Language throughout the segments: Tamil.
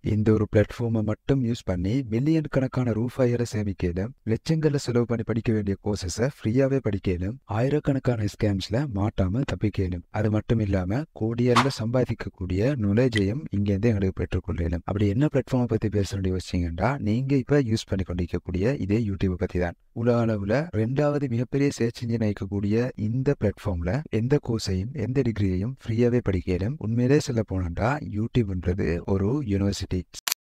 இந்த ஒரு பிளாட்ஃபார்மை மட்டும் யூஸ் பண்ணி மில்லியன் கணக்கான ரூபாய்களை சேமிக்கலும் லட்சங்களை செலவு பண்ணி படிக்க வேண்டிய கோர்சஸை ஃப்ரீயாவே படிக்கலும் ஆயிரக்கணக்கான ஸ்கேம்ஸ்ல மாட்டாம தப்பிக்கலும் அது மட்டும் இல்லாம கோடியல்ல சம்பாதிக்கக்கூடிய நுழைஜையும் இங்கேருந்து எங்களுக்கு பெற்றுக்கொள்ளலும் அப்படி என்ன பிளாட்ஃபார்மை பத்தி பேசணும்னு யோசிச்சீங்கன்னா நீங்க இப்ப யூஸ் பண்ணி கொண்டிருக்கக்கூடிய இதே யூடியூப் பத்தி தான் உலக அளவுல ரெண்டாவது மிகப்பெரிய சர்ச் இன்ஜின் அழைக்கக்கூடிய இந்த பிளாட்ஃபார்ம்ல எந்த கோர்ஸையும் எந்த டிகிரியையும் ஃப்ரீயாவே படிக்கலும் உண்மையிலே சொல்ல போனோம்னா யூடியூப்ன்றது ஒரு யூனிவர்சிட்டி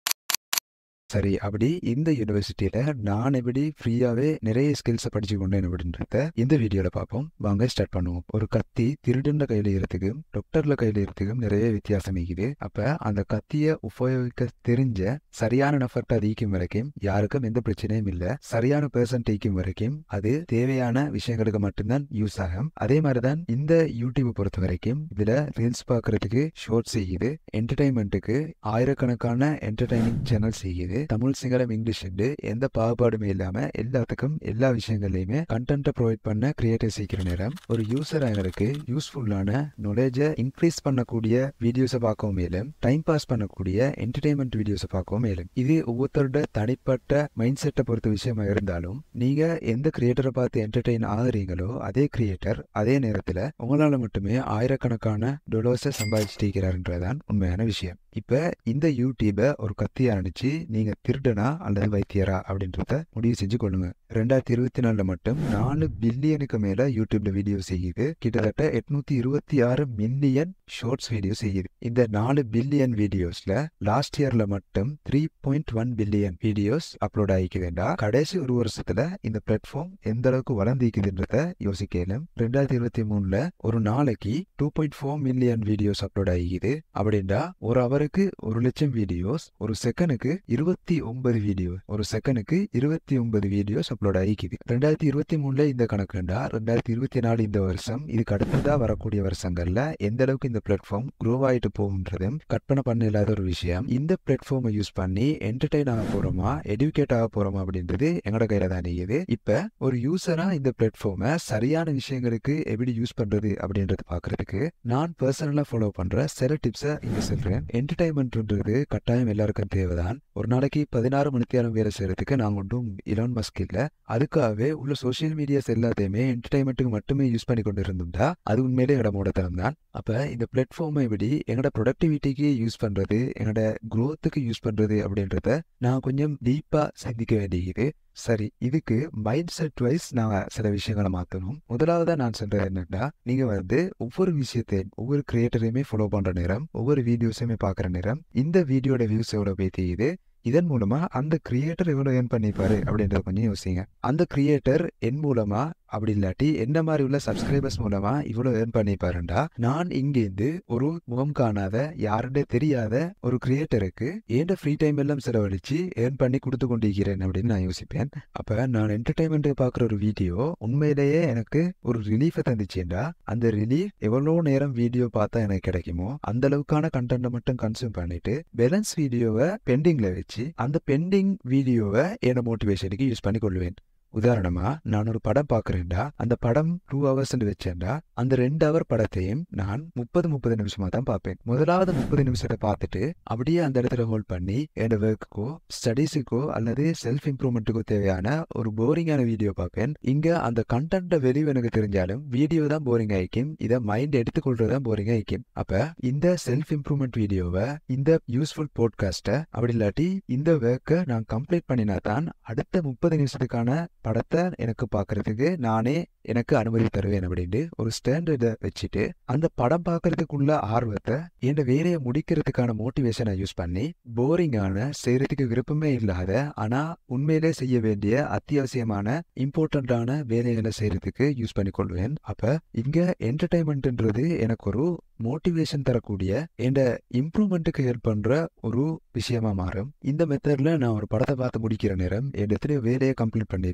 சரி அப்படி இந்த யூனிவர்சிட்டியில நான் எப்படி ஃப்ரீயாவே நிறைய ஸ்கில்ஸை படிச்சு கொண்டேன் அப்படின்றத இந்த வீடியோல பார்ப்போம் வாங்க ஸ்டார்ட் பண்ணுவோம் ஒரு கத்தி திருடன்ல கையில இருக்கிறதுக்கும் டாக்டர்ல கையில இருக்கிறதுக்கும் நிறைய வித்தியாசம் இருக்குது அப்ப அந்த கத்தியை உபயோகிக்க தெரிஞ்ச சரியான நபர்கிட்ட அதிகம் வரைக்கும் யாருக்கும் எந்த பிரச்சனையும் இல்ல சரியான பெர்சன் டீக்கும் வரைக்கும் அது தேவையான விஷயங்களுக்கு மட்டும்தான் யூஸ் ஆகும் அதே மாதிரிதான் இந்த யூடியூப் பொறுத்த வரைக்கும் இதுல ரீல்ஸ் பாக்குறதுக்கு ஷோர்ட் செய்யுது என்டர்டைன்மெண்ட்டுக்கு ஆயிரக்கணக்கான என்டர்டைனிங் சேனல் செய்யுது தமிழ் சிங்களம் இங்கிலீஷ் எந்த பாகுபாடுமே இல்லாம எல்லாத்துக்கும் எல்லா விஷயங்கள்லயுமே கண்டென்ட்டை ப்ரொவைட் பண்ண கிரியேட்டர் சீக்கிர நேரம் ஒரு யூசர் எங்களுக்கு யூஸ்ஃபுல்லான நாலேஜை இன்க்ரீஸ் பண்ணக்கூடிய வீடியோஸை பார்க்கவும் மேலும் டைம் பாஸ் பண்ணக்கூடிய என்டர்டைன்மெண்ட் வீடியோஸை பார்க்கவும் மேலும் இது ஒவ்வொருத்தரோட தனிப்பட்ட மைண்ட் செட்டை பொறுத்த விஷயமா இருந்தாலும் நீங்க எந்த கிரியேட்டரை பார்த்து என்டர்டெயின் ஆகுறீங்களோ அதே கிரியேட்டர் அதே நேரத்துல உங்களால மட்டுமே ஆயிரக்கணக்கான டொலர்ஸை சம்பாதிச்சுட்டு இருக்கிறாருன்றதான் உண்மையான விஷயம் இப்ப இந்த யூடியூப ஒரு கத்தியா நினைச்சு நீங்க திருடனா அல்லது வைத்தியரா அப்படின்றத முடிவு செஞ்சு கொள்ளுங்க ரெண்டாயிரத்தி இருபத்தி நாலுல மட்டும் நாலு பில்லியனுக்கு மேல யூடியூப்ல வீடியோ செய்யுது கிட்டத்தட்ட எட்நூத்தி இருபத்தி ஆறு மில்லியன் ஷார்ட்ஸ் வீடியோ செய்யுது இந்த நாலு பில்லியன் வீடியோஸ்ல லாஸ்ட் இயர்ல மட்டும் three point one billion videos upload ஆகிக்குதுண்டா கடைசி ஒரு வருஷத்துல இந்த பிளாட்ஃபார்ம் எந்த அளவுக்கு வளர்ந்திக்குதுன்றத யோசிக்கலாம் ரெண்டாயிரத்தி இருபத்தி மூணுல ஒரு நாளைக்கு two point four million videos upload ஆகிக்குது அப்படின்னா ஒரு அவருக்கு ஒரு லட்சம் வீடியோஸ் ஒரு செகண்டுக்கு இருபத்தி ஒன்பது வீடியோ ஒரு செகண்டுக்கு இருபத்தி ஒன்பது வீடியோஸ் அப்லோட் ஆகிக்குது ரெண்டாயிரத்தி இருபத்தி மூணுல இந்த கணக்குண்டா ரெண்டாயிரத்தி இருபத்தி நாலு இந்த வருஷம் இதுக்கு அடுத்ததா வரக்கூடிய வருஷங்கள்ல எந்த அளவுக்கு இந்த பிளாட்ஃபார்ம் க்ரோ ஆயிட்டு போகுன்றதும் கற்பனை பண்ண இல்லாத ஒரு விஷயம் இந்த பிளாட்ஃபார்மை யூஸ் பண்ணி என்டர்டைன் ஆக போறோமா எடுக்கேட் ஆக போறோமா அப்படின்றது எங்களோட கையில தான் இருக்குது இப்ப ஒரு யூசரா இந்த பிளாட்ஃபார்மை சரியான விஷயங்களுக்கு எப்படி யூஸ் பண்றது அப்படின்றது பாக்குறதுக்கு நான் பர்சனலா ஃபாலோ பண்ற சில டிப்ஸை இங்க சொல்றேன் என்டர்டைன்மெண்ட்ன்றது கட்டாயம் எல்லாருக்கும் தேவைதான் ஒரு நாளைக்கு பதினாறு மணி நேரம் வேலை செய்யறதுக்கு நாங்கள் ஒன்றும் இலான் மஸ்க் இல்லை அதுக்காகவே உள்ள சோசியல் மீடியாஸ் எல்லாத்தையுமே என்டர்டைன்மெண்ட்டுக்கு மட்டுமே யூஸ் பண்ணி கொண்டு இருந்தோம்னா அது உண்மையிலே எங்களோட மூடத்தனம் தான் அப்போ இந்த பிளாட்ஃபார்மை எப்படி எங்களோட ப்ரொடக்டிவிட்டிக்கு யூஸ் பண்ணுறது எங்களோட க்ரோத்துக்கு யூஸ் பண்ணுறது அப்படின்றத நான் கொஞ்சம் டீப்பாக சிந்திக்க வேண்டியது சரி இதுக்கு மைண்ட் செட் வைஸ் நான் சில விஷயங்களை மாற்றணும் முதலாவதா நான் சொல்றது என்னன்னா நீங்க வந்து ஒவ்வொரு விஷயத்தையும் ஒவ்வொரு கிரியேட்டரையுமே ஃபாலோ பண்ற நேரம் ஒவ்வொரு வீடியோஸையுமே பார்க்குற நேரம் இந்த வீடியோட வியூஸ் எவ்வளோ போய் தெரியுது இதன் மூலமா அந்த கிரியேட்டர் எவ்வளவு ஏர்ன் பண்ணிப்பாரு அப்படின்றத கொஞ்சம் யோசிங்க அந்த கிரியேட்டர் என் மூலமா அப்படி இல்லாட்டி என்ன மாதிரி உள்ள சப்ஸ்கிரைபர்ஸ் மூலமா இவ்வளவு ஏர்ன் பண்ணிப்பாருண்டா நான் இங்கேருந்து ஒரு முகம் காணாத யாருடைய தெரியாத ஒரு கிரியேட்டருக்கு ஏண்ட ஃப்ரீ டைம் எல்லாம் செலவழிச்சு ஏர்ன் பண்ணி கொடுத்து கொண்டிருக்கிறேன் அப்படின்னு நான் யோசிப்பேன் அப்ப நான் என்டர்டைன்மெண்ட் பாக்குற ஒரு வீடியோ உண்மையிலேயே எனக்கு ஒரு ரிலீஃபை தந்துச்சுண்டா அந்த ரிலீஃப் எவ்வளவு நேரம் வீடியோ பார்த்தா எனக்கு கிடைக்குமோ அந்த அளவுக்கான கண்டென்ட்டை மட்டும் கன்சியூம் பண்ணிட்டு பேலன்ஸ் வீடியோவை பெண்டிங்ல வச்சு அந்த பெண்டிங் வீடியோவை என்னோட மோட்டிவேஷனுக்கு யூஸ் பண்ணி கொள்வேன் உதாரணமா நான் ஒரு படம் பாக்குறேன்டா அந்த படம் டூ ஹவர்ஸ் வச்சேன்டா அந்த ரெண்டு ஹவர் படத்தையும் நான் முப்பது முப்பது நிமிஷமா தான் பார்ப்பேன் முதலாவது முப்பது நிமிஷத்தை பார்த்துட்டு அப்படியே அந்த இடத்துல ஹோல்ட் பண்ணி என்னோட ஒர்க்குக்கோ ஸ்டடீஸுக்கோ அல்லது செல்ஃப் இம்ப்ரூவ்மெண்ட்டுக்கோ தேவையான ஒரு போரிங்கான வீடியோ பார்ப்பேன் இங்க அந்த கண்டென்ட்டை வெளியே எனக்கு தெரிஞ்சாலும் வீடியோ தான் போரிங் ஆயிக்கும் இதை மைண்ட் எடுத்துக்கொள்றது தான் போரிங் ஆயிக்கும் அப்ப இந்த செல்ஃப் இம்ப்ரூவ்மெண்ட் வீடியோவை இந்த யூஸ்ஃபுல் போட்காஸ்ட்டை அப்படி இல்லாட்டி இந்த ஒர்க்கை நான் கம்ப்ளீட் பண்ணினா தான் அடுத்த முப்பது நிமிஷத்துக்கான படத்தை எனக்கு பார்க்கறதுக்கு நானே எனக்கு அனுமதி தருவேன் அப்படின்ட்டு ஒரு ஸ்டாண்டர்டை வச்சுட்டு அந்த படம் பார்க்கறதுக்குள்ள ஆர்வத்தை என் வேலையை முடிக்கிறதுக்கான மோட்டிவேஷனை யூஸ் பண்ணி போரிங்கான செய்யறதுக்கு விருப்பமே இல்லாத ஆனா உண்மையிலே செய்ய வேண்டிய அத்தியாவசியமான இம்பார்ட்டண்டான வேலைகளை செய்யறதுக்கு யூஸ் பண்ணி கொள்வேன் அப்ப இங்க என்டர்டைன்மெண்ட்ன்றது எனக்கு ஒரு மோட்டிவேஷன் தரக்கூடிய என் இம்ப்ரூவ்மெண்ட்டுக்கு ஹெல்ப் பண்ற ஒரு விஷயமா மாறும் இந்த மெத்தட்ல நான் ஒரு படத்தை பார்த்து முடிக்கிற நேரம் என் எத்தனையோ வேலையை கம்ப்ளீட் பண்ணியிருப்பேன்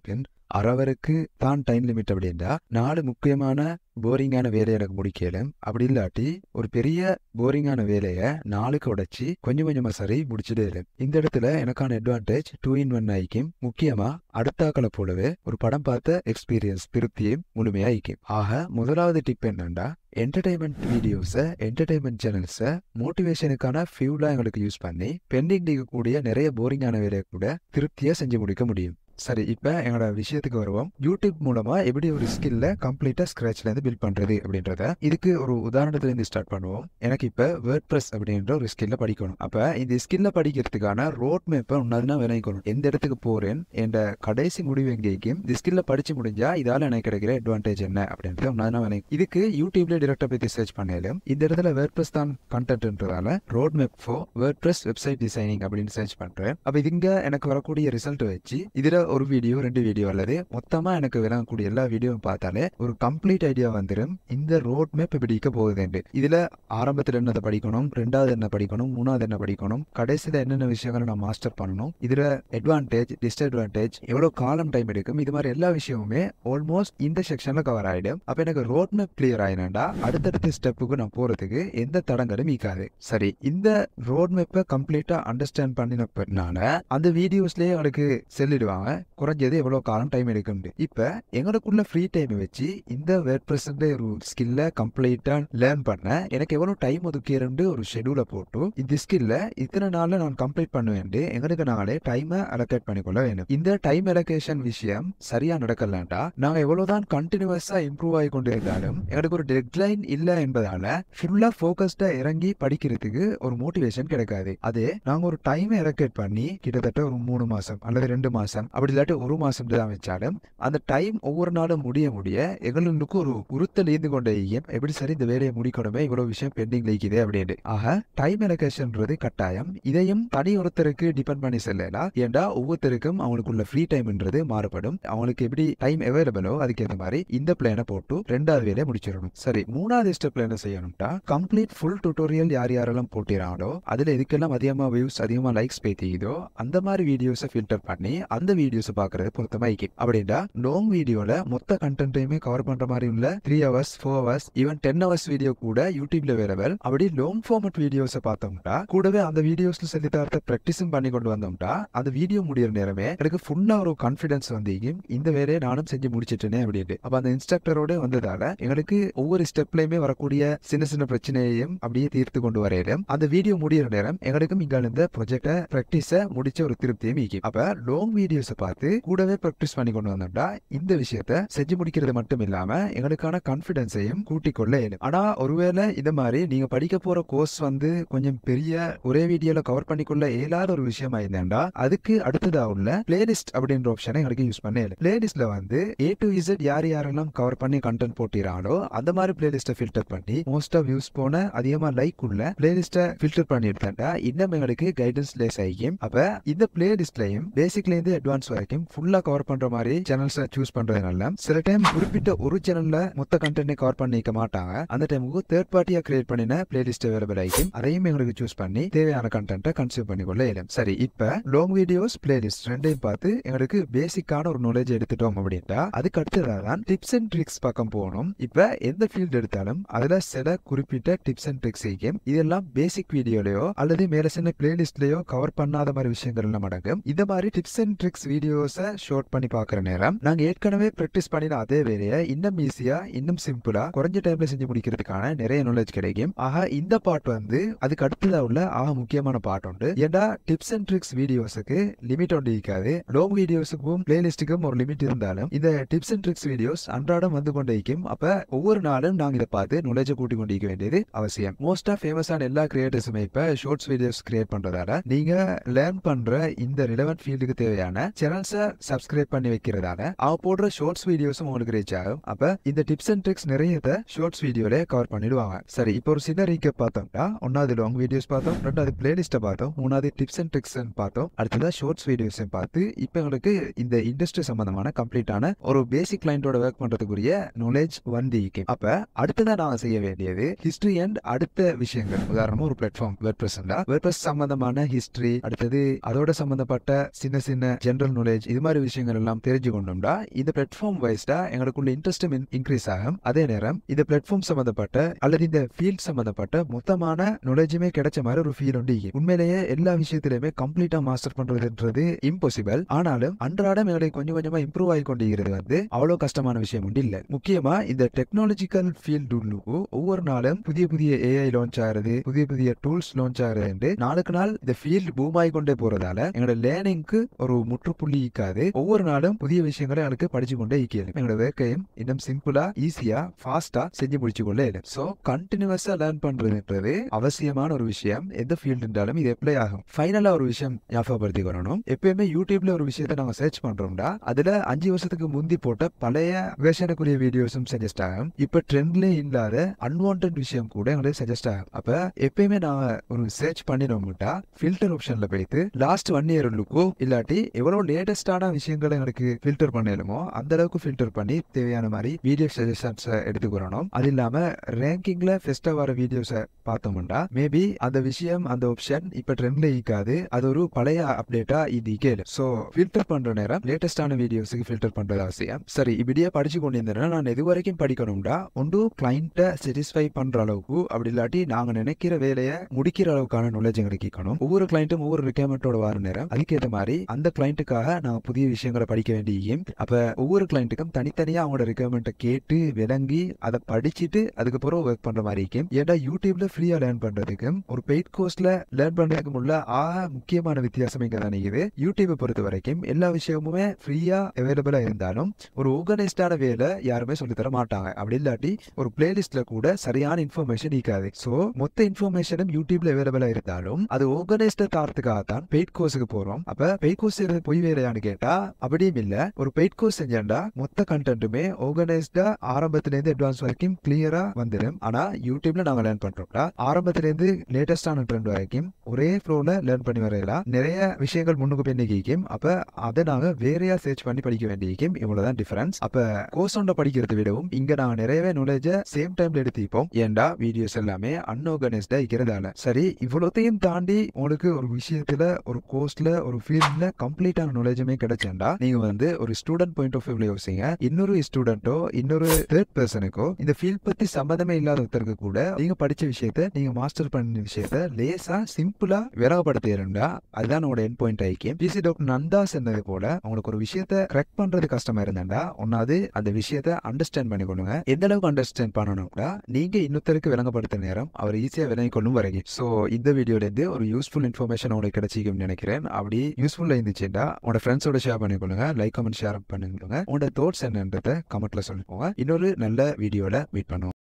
அறவருக்கு தான் டைம் லிமிட் அப்படின்னா நாலு முக்கியமான போரிங்கான வேலையை எனக்கு முடிக்கலும் அப்படி இல்லாட்டி ஒரு பெரிய போரிங்கான வேலையை நாளுக்கு உடைச்சி கொஞ்சம் கொஞ்சமா சரி முடிச்சுட்டு இந்த இடத்துல எனக்கான அட்வான்டேஜ் டூ இன் ஒன் ஆயிக்கும் முக்கியமா அடுத்தாக்களை போலவே ஒரு படம் பார்த்த எக்ஸ்பீரியன்ஸ் திருப்தியும் முழுமையா ஆயிக்கும் ஆக முதலாவது டிப் என்னன்னா என்டர்டைன்மெண்ட் வீடியோஸை என்டர்டைன்மெண்ட் சேனல்ஸை மோட்டிவேஷனுக்கான ஃபியூலா எங்களுக்கு யூஸ் பண்ணி பெண்டிங் இருக்கக்கூடிய நிறைய போரிங்கான வேலையை கூட திருப்தியா செஞ்சு முடிக்க முடியும் சரி இப்போ எங்களோட விஷயத்துக்கு வருவோம் யூடியூப் மூலமா எப்படி ஒரு ஸ்கில்ல கம்ப்ளீட்டா ஸ்கிராச்ல இருந்து பில்ட் பண்றது அப்படின்றத இதுக்கு ஒரு உதாரணத்துல இருந்து ஸ்டார்ட் பண்ணுவோம் எனக்கு இப்ப வேர்ட் பிரஸ் அப்படின்ற ஒரு ஸ்கில்ல படிக்கணும் அப்ப இந்த ஸ்கில்ல படிக்கிறதுக்கான ரோட் மேப்பை ஒன்னாதுனா விளைவிக்கணும் எந்த இடத்துக்கு போறேன் என்ற கடைசி முடிவு எங்கேயும் இந்த ஸ்கில்ல படிச்சு முடிஞ்சா இதால எனக்கு கிடைக்கிற அட்வான்டேஜ் என்ன அப்படின்றது ஒன்னாதுனா விளை இதுக்கு யூடியூப்ல டிரெக்டா பத்தி சர்ச் பண்ணாலும் இந்த இடத்துல வேர்ட் பிரஸ் தான் கண்டென்ட்ன்றதால road map for WordPress website designing அப்படின்னு சர்ச் பண்றேன் அப்ப இதுங்க எனக்கு வரக்கூடிய ரிசல்ட் வச்சு இதுல ஒரு வீடியோ ரெண்டு வீடியோ அல்லது மொத்தமா எனக்கு விளங்கக்கூடிய எல்லா வீடியோவும் பார்த்தாலே ஒரு கம்ப்ளீட் ஐடியா வந்துடும் இந்த ரோட் மேப் பிடிக்க போகுதுண்டு இதுல ஆரம்பத்துல என்னதை படிக்கணும் ரெண்டாவது என்ன படிக்கணும் மூணாவது என்ன படிக்கணும் கடைசியில என்னென்ன விஷயங்களை நான் மாஸ்டர் பண்ணணும் இதுல அட்வான்டேஜ் டிஸ்அட்வான்டேஜ் எவ்வளவு காலம் டைம் எடுக்கும் இது மாதிரி எல்லா விஷயமுமே ஆல்மோஸ்ட் இந்த செக்ஷன்ல கவர் ஆயிடும் அப்ப எனக்கு ரோட் மேப் கிளியர் ஆயினா அடுத்தடுத்த ஸ்டெப்புக்கு நான் போறதுக்கு எந்த தடங்களும் ஈக்காது சரி இந்த ரோட் மேப்பை கம்ப்ளீட்டா அண்டர்ஸ்டாண்ட் பண்ணின பின்னால அந்த வீடியோஸ்லயே அவனுக்கு சொல்லிடுவாங்க குறைஞ்சது எவ்வளவு காலம் டைம் எடுக்கும்னு இப்ப எங்களுக்குள்ள ஃப்ரீ டைம் வச்சு இந்த வேர்ட் பிரசன்ட் ஒரு ஸ்கில்ல கம்ப்ளீட்டா லேர்ன் பண்ண எனக்கு எவ்வளவு டைம் ஒதுக்கிறேன் ஒரு ஷெடியூல போட்டு இந்த ஸ்கில்ல இத்தனை நாள்ல நான் கம்ப்ளீட் பண்ணுவேன் எங்களுக்கு நாங்களே டைமை அலோகேட் பண்ணிக்கொள்ள வேணும் இந்த டைம் அலோகேஷன் விஷயம் சரியா நடக்கலண்டா நாங்க எவ்வளவுதான் கண்டினியூஸா இம்ப்ரூவ் ஆகி கொண்டு இருந்தாலும் எங்களுக்கு ஒரு டெட்லைன் இல்ல என்பதால ஃபுல்லா போக்கஸ்டா இறங்கி படிக்கிறதுக்கு ஒரு மோட்டிவேஷன் கிடைக்காது அதே நாங்க ஒரு டைமை அலோகேட் பண்ணி கிட்டத்தட்ட ஒரு மூணு மாசம் அல்லது ரெண்டு மாசம் அப்படி இல்லாட்டி ஒரு மாசம் தான் வச்சாலும் அந்த டைம் ஒவ்வொரு நாளும் முடிய முடிய எங்களுக்கு ஒரு உறுத்தல் ஈர்ந்து கொண்ட ஈயம் எப்படி சரி இந்த வேலையை முடிக்கணுமே இவ்வளவு விஷயம் பெண்டிங் இருக்குது அப்படின்னு ஆக டைம் எலகேஷன்ன்றது கட்டாயம் இதையும் தனி ஒருத்தருக்கு டிபெண்ட் பண்ணி செல்லலாம் ஏன்டா ஒவ்வொருத்தருக்கும் அவங்களுக்குள்ள ஃப்ரீ டைம்ன்றது மாறுபடும் அவங்களுக்கு எப்படி டைம் அவைலபிளோ அதுக்கேற்ற மாதிரி இந்த பிளானை போட்டு ரெண்டாவது வேலையை முடிச்சிடணும் சரி மூணாவது ஸ்டெப்ல என்ன செய்யணும்டா கம்ப்ளீட் ஃபுல் டுட்டோரியல் யார் யாரெல்லாம் போட்டிறாங்களோ அதுல எதுக்கெல்லாம் அதிகமா வியூஸ் அதிகமா லைக்ஸ் பேத்திக்குதோ அந்த மாதிரி வீடியோஸை ஃபில்டர் பண்ணி அந்த வீடியோஸ் பாக்குறது பொருத்தமா இருக்கு அப்படின்னா லாங் வீடியோல மொத்த கண்டென்ட்டையுமே கவர் பண்ற மாதிரி உள்ள three hours four hours even ten hours video கூட யூடியூப்ல அவைலபிள் அப்படி லாங் ஃபார்மட் வீடியோஸை பார்த்தோம்னா கூடவே அந்த வீடியோஸ்ல சொல்லி தரத்த ப்ராக்டிஸும் பண்ணி கொண்டு வந்தோம்னா அந்த வீடியோ முடியிற நேரமே எனக்கு ஃபுல்லா ஒரு கான்ஃபிடன்ஸ் வந்து இந்த வேலையை நானும் செஞ்சு முடிச்சிட்டேனே அப்படின்ட்டு அப்ப அந்த இன்ஸ்ட்ரக்டரோட வந்ததால எங்களுக்கு ஒவ்வொரு ஸ்டெப்லயுமே வரக்கூடிய சின்ன சின்ன பிரச்சனையையும் அப்படியே தீர்த்து கொண்டு வரையிலும் அந்த வீடியோ முடியிற நேரம் எங்களுக்கும் இங்க இந்த ப்ரொஜெக்ட பிராக்டிஸ முடிச்ச ஒரு திருப்தியும் ஈக்கும் அப்ப லாங் வீடியோஸை பார்த்து கூடவே ப்ராக்டிஸ் பண்ணி கொண்டு வந்தோம்னா இந்த விஷயத்த செஞ்சு முடிக்கிறது மட்டும் இல்லாம எங்களுக்கான கான்பிடன்ஸையும் கூட்டிக் கொள்ள இயலும் ஆனா ஒருவேளை இந்த மாதிரி நீங்க படிக்க போற கோர்ஸ் வந்து கொஞ்சம் பெரிய ஒரே வீடியோல கவர் பண்ணிக்கொள்ள இயலாத ஒரு விஷயமா இருந்தா அதுக்கு அடுத்ததா உள்ள பிளேலிஸ்ட் அப்படின்ற ஆப்ஷனை எங்களுக்கு யூஸ் பண்ண இயலும் பிளேலிஸ்ட்ல வந்து ஏ டு இசட் யார் யாரெல்லாம் கவர் பண்ணி கண்டென்ட் போட்டிறாங்களோ அந்த மாதிரி பிளேலிஸ்ட்டை ஃபில்டர் பண்ணி மோஸ்ட் ஆஃப் வியூஸ் போன அதிகமா லைக் உள்ள பிளேலிஸ்ட்டை ஃபில்டர் பண்ணி எடுத்தாண்டா இன்னும் எங்களுக்கு கைடன்ஸ் லேஸ் ஆகிக்கும் அப்ப இந்த பிளேலிஸ்ட்லயும் பேசிக்ல இருந்து அட்வான்ஸ் வரைக்கும் ஃபுல்லா கவர் பண்ற மாதிரி சேனல்ஸ் சூஸ் பண்றதுனால சில டைம் குறிப்பிட்ட ஒரு சேனல்ல மொத்த கண்டென்ட்டை கவர் பண்ணிக்க மாட்டாங்க அந்த டைமுக்கு தேர்ட் பார்ட்டியா கிரியேட் பண்ணின பிளேலிஸ்ட் அவைலபிள் ஆகிக்கும் அதையும் எங்களுக்கு சூஸ் பண்ணி தேவையான கண்டென்ட்டை கன்சியூம் பண்ணிக்கொள்ள இயலும் சரி இப்ப லாங் வீடியோஸ் பிளேலிஸ்ட் ரெண்டையும் பார்த்து எங்களுக்கு பேசிக்கான ஒரு நாலேஜ் எடுத்துட்டோம் அப்படின்ட்டா அதுக்கு அடுத்ததாக தான் டிப்ஸ் அண்ட் ட்ரிக்ஸ் பக்கம் போகணும் இப்ப எந்த ஃபீல்டு எடுத்தாலும் அதுல சில குறிப்பிட்ட டிப்ஸ் அண்ட் ட்ரிக்ஸ் செய்யும் இதெல்லாம் பேசிக் வீடியோலயோ அல்லது மேல சின்ன பிளேலிஸ்ட்லயோ கவர் பண்ணாத மாதிரி விஷயங்கள் எல்லாம் அடங்கும் இந்த மாதிரி டிப்ஸ் அண்ட் ட்ரிக்ஸ் வீடியோஸை ஷோட் பண்ணி பாக்குற நேரம் நாங்க ஏற்கனவே ப்ராக்டிஸ் பண்ணின அதே வேலையை இன்னும் ஈஸியா இன்னும் சிம்பிளா குறைஞ்ச டைம்ல செஞ்சு முடிக்கிறதுக்கான நிறைய நாலேஜ் கிடைக்கும் ஆக இந்த பார்ட் வந்து அதுக்கு அடுத்ததா உள்ள ஆக முக்கியமான பார்ட் உண்டு ஏன்டா டிப்ஸ் அண்ட் ட்ரிக்ஸ் வீடியோஸுக்கு லிமிட் ஒன்று இருக்காது லாங் வீடியோஸுக்கும் பிளேலிஸ்ட்டுக்கும் ஒரு லிமிட் இருந்தாலும் இந்த டிப்ஸ் அண்ட் ட்ரிக்ஸ் வீடியோஸ் அன்றாடம் வந்து கொண்டே இருக்கும் அப்ப ஒவ்வொரு நாளும் நாங்க இதை பார்த்து நாலேஜ் கூட்டி கொண்டு இருக்க வேண்டியது அவசியம் மோஸ்டா ஃபேமஸான எல்லா கிரியேட்டர்ஸுமே இப்ப ஷார்ட்ஸ் வீடியோஸ் கிரியேட் பண்றதால நீங்க லேர்ன் பண்ற இந்த ரிலவெண்ட் ஃபீல்டுக்கு தேவையான சேனல்ஸை சப்ஸ்கிரைப் பண்ணி வைக்கிறதால அவ போடுற ஷார்ட்ஸ் வீடியோஸும் உங்களுக்கு ரீச் ஆகும் அப்ப இந்த டிப்ஸ் அண்ட் ட்ரிக்ஸ் நிறைய ஷார்ட்ஸ் வீடியோல கவர் பண்ணிடுவாங்க சரி இப்போ ஒரு சின்ன ரீக்கப் பார்த்தோம்னா ஒன்னாவது லாங் வீடியோஸ் பார்த்தோம் ரெண்டாவது பிளேலிஸ்ட்டை பார்த்தோம் மூணாவது டிப்ஸ் அண்ட் ட்ரிக்ஸ் பார்த்தோம் அடுத்ததா ஷார்ட்ஸ் வீடியோஸ் பார்த்து இப்போ எங்களுக்கு இந்த இண்டஸ்ட்ரி சம்பந்தமான கம்ப்ளீட்டான ஒரு பேசிக் கிளைண்டோட ஒர்க் பண்றதுக்குரிய நாலேஜ் வந்து அப்ப அடுத்ததா நாங்க செய்ய வேண்டியது ஹிஸ்டரி அண்ட் அடுத்த விஷயங்கள் உதாரணமா ஒரு பிளாட்ஃபார்ம் வெப் பிரசண்டா வெப் சம்பந்தமான ஹிஸ்டரி அடுத்தது அதோட சம்பந்தப்பட்ட சின்ன சின்ன ஜெனரல் நாலேஜ் இது மாதிரி விஷயங்கள் எல்லாம் தெரிஞ்சு கொண்டோம்னா இந்த பிளாட்ஃபார்ம் வைஸ்டா எங்களுக்குள்ள இன்ட்ரெஸ்டும் இன்க்ரீஸ் ஆகும் அதே நேரம் இந்த பிளாட்ஃபார்ம் சம்பந்தப்பட்ட அல்லது இந்த ஃபீல்ட் சம்பந்தப்பட்ட மொத்தமான நாலேஜுமே கிடைச்ச மாதிரி ஒரு ஃபீல் உண்டு இருக்கு. உண்மையிலேயே எல்லா விஷயத்திலுமே கம்ப்ளீட்டா மாஸ்டர் பண்றதுன்றது இம்பாசிபிள் ஆனாலும் அன்றாடம் எங்களுக்கு கொஞ்சம் கொஞ்சமா இம்ப்ரூவ் ஆகி கொண்டிருக்கிறது வந்து அவ்வளவு கஷ்டமான விஷயம் உண்டு இல்ல முக்கியமா இந்த டெக்னாலஜிக்கல் ஃபீல்டு ஒவ்வொரு நாளும் புதிய புதிய ஏஐ லான்ச் ஆகுறது புதிய புதிய டூல்ஸ் லான்ச் ஆகுறது நாளுக்கு நாள் இந்த ஃபீல்டு பூம் ஆகி கொண்டே போறதால எங்களோட லேர்னிங்க்கு ஒரு முற்றுப்புள்ளி ஈக்காது ஒவ்வொரு நாளும் புதிய விஷயங்களை எனக்கு படிச்சு கொண்டே ஈக்கியது எங்களோட வேக்கையும் இன்னும் சிம்பிளா ஈஸியா ஃபாஸ்டா செஞ்சு முடிச்சு கொள்ள இயலும் சோ கண்டினியூஸா லேர்ன் பண்றதுன்றது அவசியமான ஒரு விஷயம் எந்த ஃபீல்டு இருந்தாலும் இது அப்ளை ஆகும் ஃபைனலா ஒரு விஷயம் ஞாபகப்படுத்திக்கணும் எப்பயுமே யூடியூப்ல ஒரு விஷயத்தை நாங்க சர்ச் பண்றோம்டா அதுல அஞ்சு வருஷத்துக்கு முந்தி போட்ட பழைய வேஷனுக்குரிய வீடியோஸும் சஜஸ்ட் ஆகும் இப்ப ட்ரெண்ட்ல இல்லாத அன்வான்ட் விஷயம் கூட எங்களுக்கு சஜஸ்ட் ஆகும் அப்ப எப்பயுமே நான் ஒரு சர்ச் பண்ணினோம்ட்டா ஃபில்டர் ஆப்ஷன்ல போயிட்டு லாஸ்ட் ஒன் இயர் லுக்கோ இல்லாட்டி எவ்வளவு லேட்டஸ்டான விஷயங்களை எங்களுக்கு ஃபில்டர் பண்ணலுமோ அந்த அளவுக்கு ஃபில்டர் பண்ணி தேவையான மாதிரி வீடியோ சஜஷன்ஸ் எடுத்துக்கிறோம் அது இல்லாம ரேங்கிங்ல ஃபெஸ்டா வர வீடியோஸை பார்த்தோம்னா மேபி அந்த விஷயம் அந்த ஆப்ஷன் இப்ப ட்ரெண்ட்ல ஈக்காது அது ஒரு பழைய அப்டேட்டா இது கேளு சோ ஃபில்டர் பண்ற நேரம் லேட்டஸ்டான வீடியோஸுக்கு ஃபில்டர் பண்றது அவசியம் சரி இப்படியே படிச்சு கொண்டிருந்தேன்னா நான் எது வரைக்கும் படிக்கணும்டா ஒன்று கிளைண்ட்டை சாட்டிஸ்ஃபை பண்ற அளவுக்கு அப்படி இல்லாட்டி நாங்க நினைக்கிற வேலையை முடிக்கிற அளவுக்கான நாலேஜ் எங்களுக்கு கேட்கணும் ஒவ்வொரு கிளைண்ட்டும் ஒவ்வொரு ரெக்யர்மெண்ட்டோட வர நேரம் அதுக்கேற்ற மாதிரி அந்த கிளைண்ட்டுக்காக நாங்க புதிய விஷயங்களை படிக்க வேண்டியும் அப்ப ஒவ்வொரு கிளைண்ட்டுக்கும் தனித்தனியா அவங்களோட ரெக்யர்மெண்ட்டை கேட்டு விளங்கி அதை படிச்சுட்டு அதுக்கப்புறம் ஒர்க் பண்ற மாதிரி இருக்கும் ஏன்னா யூடியூப்ல ஃப்ரீயா லேர்ன் பண்றதுக்கும் ஒரு பெய்ட் கோர்ஸ்ல லேர்ன் பண்றதுக்கும் உள்ள ஆக முக்கியமான வித்தியாசம் இங்க தான் இருக்குது யூடியூபை பொறுத்த வரைக்கும் எல்லா விஷயமுமே ஃப்ரீயா அவைலபிளா இருந்தாலும் ஒரு ஆர்கனைஸ்டான வேலை யாருமே சொல்லி தர மாட்டாங்க அப்படி இல்லாட்டி ஒரு பிளேலிஸ்ட்ல கூட சரியான இன்ஃபர்மேஷன் இருக்காது சோ மொத்த இன்ஃபர்மேஷனும் யூடியூப்ல அவைலபிளா இருந்தாலும் அது ஆர்கனைஸ்டா தாரத்துக்காக தான் பெய்ட் கோர்ஸுக்கு போறோம் அப்ப பெய்ட் கோர்ஸ் பொய் வேலையான்னு கேட்டா அப்படியும் இல்ல ஒரு பெய்ட் கோர்ஸ் செஞ்சா மொத்த கண்டென்ட்டுமே ஆர்கனைஸ்டா ஆரம்பத்துல இருந்து அட்வான்ஸ் வரைக்கும் கிளியரா வந்துடும் ஆனா யூடியூப்ல நாங்க லேர்ன் பண்றோம்டா ஆரம்பத்துல இருந்து லேட்டஸ்டான ட்ரெண்ட் வரைக்கும் ஒரே ஃப்ளோல லேர்ன் பண்ணி வரையலாம் நிறைய விஷயங்கள் முன்னுக்கு பின்னுக்கு இருக்கும் அப்ப அதை நாங்க வேறையா சர்ச் பண்ணி படிக்க வேண்டியிருக்கும் இவ்வளவுதான் டிஃபரன்ஸ் அப்ப கோர்ஸ் ஒன்றை படிக்கிறதை விடவும் இங்க நாங்க நிறையவே நாலேஜ சேம் டைம்ல எடுத்துப்போம் ஏன்டா வீடியோஸ் எல்லாமே அன்ஆர்கனைஸ்டா இருக்கிறதால சரி இவ்வளோத்தையும் தாண்டி உங்களுக்கு ஒரு விஷயத்துல ஒரு கோர்ஸ்ல ஒரு ஃபீல்ட்ல கம்ப்ளீட்டான நாலேஜுமே கிடைச்சேன்டா நீங்க வந்து ஒரு ஸ்டூடெண்ட் பாயிண்ட் ஆஃப் வியூல யோசிங்க இன்னொரு ஸ்டூடெண்டோ இன்னொரு தேர்ட் பர்சனுக்கோ இந்த ஃபீல்ட் பத்தி சம்மந்தமே இல்லாத ஒருத்தருக்கு கூட நீங்க படிச்ச விஷயத்த நீங்க மாஸ்டர் பண்ண விஷயத்த லேசா சிம்பிளா விரகப்படுத்திடும்டா அதுதான் உங்களோட என் பாயிண்ட் ஐக்கியம் பிசி டாக்டர் நந்தா சொன்னது போல உங்களுக்கு ஒரு விஷயத்த கரெக்ட் பண்றது கஷ்டமா இருந்தாண்டா ஒன்னாவது அந்த விஷயத்த அண்டர்ஸ்டாண்ட் பண்ணிக்கொள்ளுங்க எந்த அளவுக்கு அண்டர்ஸ்டாண்ட் பண்ணணும்னா நீங்க இன்னொருத்தருக்கு விளங்கப்படுத்த நேரம் அவர் ஈஸியா விளங்கிக் கொள்ளும் வரைக்கும் சோ இந்த வீடியோல இருந்து ஒரு யூஸ்ஃபுல் இன்ஃபர்மேஷன் உங்களுக்கு கிடைச்சிக்கும்னு நினைக்கிறேன் அப்படி யூஸ்ஃபுல்லா இருந்துச்சுன்னா உங்களோட ஃப்ரெண்ட்ஸோட ஷேர் பண்ணிக்கொள்ளுங்க லைக் கமெண்ட் ஷேர் பண்ணிக்கொள்ளுங்க உங்களோட தோட்ஸ் என்னன்றதை கமெண்ட்ல சொல்லிக்கோங்க இன்னொரு நல்ல வீடியோல மீட் பண்ணுவோம்